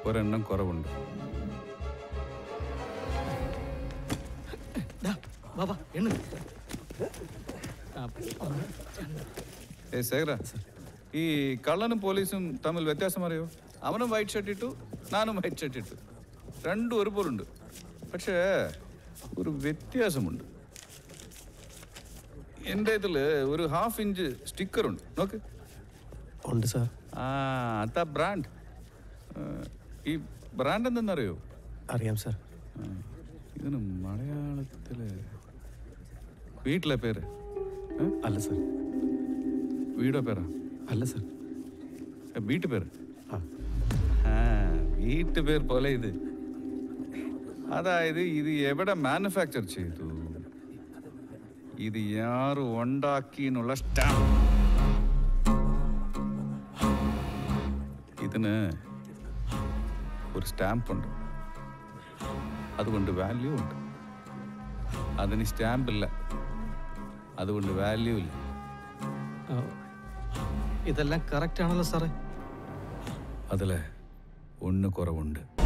ഒരെണ്ണം കുറവുണ്ട് ദാ, വാ, വാ, എണ്ണു. ആ, ഏ ശേഖര ഈ കള്ളനും പോലീസും തമ്മിൽ വ്യത്യാസം അറിയോ അവനും വൈറ്റ് ഷർട്ട് ഇട്ടു നാനും വൈറ്റ് ഷർട്ട് ഇട്ടു രണ്ടും ഒരുപോലുണ്ട് പക്ഷേ ഒരു വ്യത്യാസമുണ്ട് എൻ്റെ ഇതിൽ ഒരു ഹാഫ് ഇഞ്ച് സ്റ്റിക്കറുണ്ട് നോക്ക് ഉണ്ട് സാർ ആ അതാ ബ്രാൻഡ് ഈ ബ്രാൻഡ് എന്തെന്നറിയോ അറിയാം സാർ ആ, ഇതിന് മലയാളത്തില് വീട്ടിലെ പേര് ഏ? അല്ല സാർ വീടോ പേരാ അല്ല സാർ ഏ, വീട്ടു പേര് ആ ആ വീട്ടു പേർ പോലെ ഇത് അതായത് ഇത് എവിടെ മാനുഫാക്ചർ ചെയ്തു ഇത് യാറ് ഉണ്ടാക്കി എന്നുള്ള സ്റ്റാമ്പ് ഇതിന് ഒരു സ്റ്റാമ്പ് ഉണ്ട് അതുകൊണ്ട് വാല്യൂ ഉണ്ട് അതിന് സ്റ്റാമ്പ് ഇല്ല അതുകൊണ്ട് വാല്യൂ ഇല്ല ആ, ഇതെല്ലാം കറക്റ്റ് ആണല്ലോ സാറേ അതിൽ ഒന്ന് കുറവുണ്ട്